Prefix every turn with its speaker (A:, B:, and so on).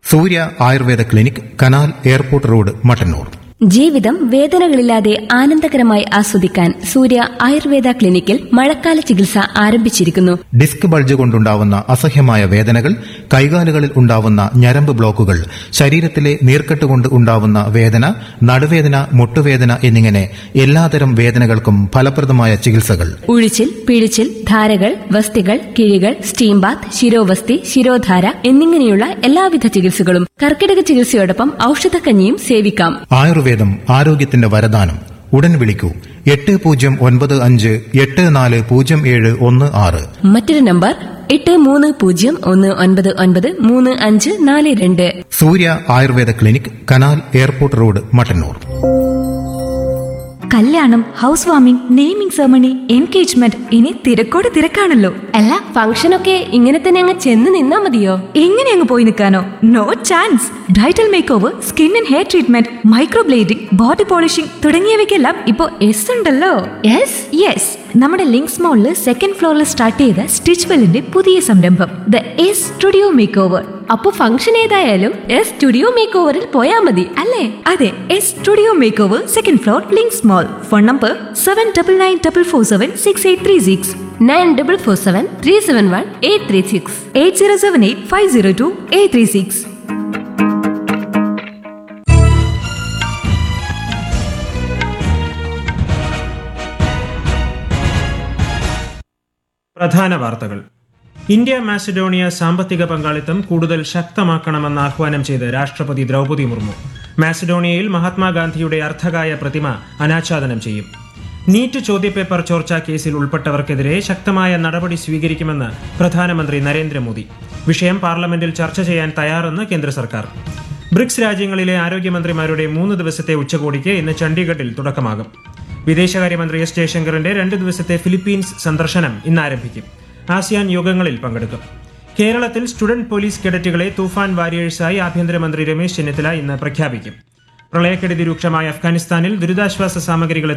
A: സൂര്യ Ayurveda clinic canal airport road Mattannur
B: ജീവിതം വേദനകളില്ലാതെ ആനന്ദകരമായി ആസ്വദിക്കാൻ സൂര്യ ആയുർവേദ ക്ലിനിക്കിൽ മഴക്കാല ചികിത്സ ആരംഭിച്ചിരിക്കുന്നു
A: ഡിസ്ക് ബൾജ് കൊണ്ടുണ്ടാവുന്ന അസഹ്യമായ വേദനകൾ കൈകാലുകളിൽ ഉണ്ടാവുന്ന ഞരമ്പ് ബ്ലോക്കുകൾ ശരീരത്തിലെ നീർക്കെട്ട് കൊണ്ട് ഉണ്ടാവുന്ന വേദന നടുവേദന മുട്ടുവേദന എന്നിങ്ങനെ എല്ലാതരം വേദനകൾക്കും ഫലപ്രദമായ ചികിത്സകൾ
B: ഉഴിച്ചിൽ പിഴിച്ചിൽ ധാരകൾ വസ്തികൾ കിഴികൾ സ്റ്റീം ബാത്ത് ശിരോവസ്തി ശിരോധാര എന്നിങ്ങനെയുള്ള എല്ലാവിധ ചികിത്സകളും കർക്കിടക ചികിത്സയോടൊപ്പം ഔഷധക്കഞ്ഞിയും സേവിക്കാം
A: ആയുർവേദം ആരോഗ്യത്തിന്റെ വരദാനം ഉടൻ വിളിക്കൂ എട്ട് പൂജ്യം ഒൻപത് അഞ്ച് എട്ട് നാല് പൂജ്യം ഏഴ് ഒന്ന് ആറ്
B: മറ്റൊരു നമ്പർ എട്ട് മൂന്ന് പൂജ്യം ഒന്ന് ഒൻപത് ഒൻപത് മൂന്ന് അഞ്ച് നാല് രണ്ട്
A: Surya Ayurveda clinic canal airport road Mattannur
C: കല്യാണം house warming naming ceremony engagement ഇനി തിരക്കോട് തിരക്കാണല്ലോ
B: അല്ല ഫംഗ്ഷനൊക്കെ ഇങ്ങനെ തന്നെ അങ്ങ് ചെന്ന് നിന്നാ മതിയോ
C: എങ്ങനെ അങ്ങ് പോയി നിൽക്കാനോ no chance bridal make over skin and hair treatment microblading body polishing തുടങ്ങിയവയ്ക്കെല്ലാം ഇപ്പോൾ എസ് ഉണ്ടല്ലോ
B: യെസ്
C: യെസ് നമ്മുടെ ലിങ്ക്സ് മോളിൽ സെക്കൻഡ് ഫ്ലോറിൽ സ്റ്റാർട്ട് ചെയ്ത സ്റ്റിച്ച് വെല്ലിന്റെ പുതിയ സംരംഭം the S studio make over
B: അപ്പൊ ഫംഗ്ഷൻ ഏതായാലും എസ് സ്റ്റുഡിയോ മേക്ക് ഓവറിൽ പോയാ മതി
C: അല്ലേ അതെ S studio make over second floor Links mall phone number seven double nine double four seven six eight three six
B: nine double four seven three seven one eight three six
C: eight zero seven eight five zero two eight three six
D: പ്രധാന വാർത്തകൾ India Macedonia സാമ്പത്തിക പങ്കാളിത്തം കൂടുതൽ ശക്തമാക്കണമെന്ന് ആഹ്വാനം ചെയ്ത് രാഷ്ട്രപതി ദ്രൗപദി മുർമു മാസിഡോണിയയിൽ മഹാത്മാഗാന്ധിയുടെ അർദ്ധകായ പ്രതിമ അനാച്ഛാദനം ചെയ്യും നീറ്റ് ചോദ്യപേപ്പർ ചോർച്ചാ കേസിൽ ഉൾപ്പെട്ടവർക്കെതിരെ ശക്തമായ നടപടി സ്വീകരിക്കുമെന്ന് പ്രധാനമന്ത്രി നരേന്ദ്രമോദി വിഷയം പാർലമെന്റിൽ ചർച്ച ചെയ്യാൻ തയ്യാറെന്ന് കേന്ദ്ര സർക്കാർ ബ്രിക്സ് രാജ്യങ്ങളിലെ ആരോഗ്യമന്ത്രിമാരുടെ മൂന്ന് ദിവസത്തെ ഉച്ചകോടിക്ക് ഇന്ന് ചണ്ഡീഗഡിൽ തുടക്കമാകും വിദേശകാര്യമന്ത്രി എസ് ജയശങ്കറിന്റെ രണ്ട് ദിവസത്തെ ഫിലിപ്പീൻസ് സന്ദർശനം ഇന്ന് ആരംഭിക്കും ആസിയാൻ യോഗങ്ങളിൽ പങ്കെടുക്കും കേരളത്തിൽ സ്റ്റുഡന്റ് പോലീസ് കേഡറ്റുകളെ തൂഫാൻ വാരിയേഴ്സായി ആഭ്യന്തരമന്ത്രി രമേശ് ചെന്നിത്തല ഇന്ന് പ്രഖ്യാപിക്കും പ്രളയക്കെടുതി രൂക്ഷമായ അഫ്ഗാനിസ്ഥാനിൽ ദുരിതാശ്വാസ സാമഗ്രികൾ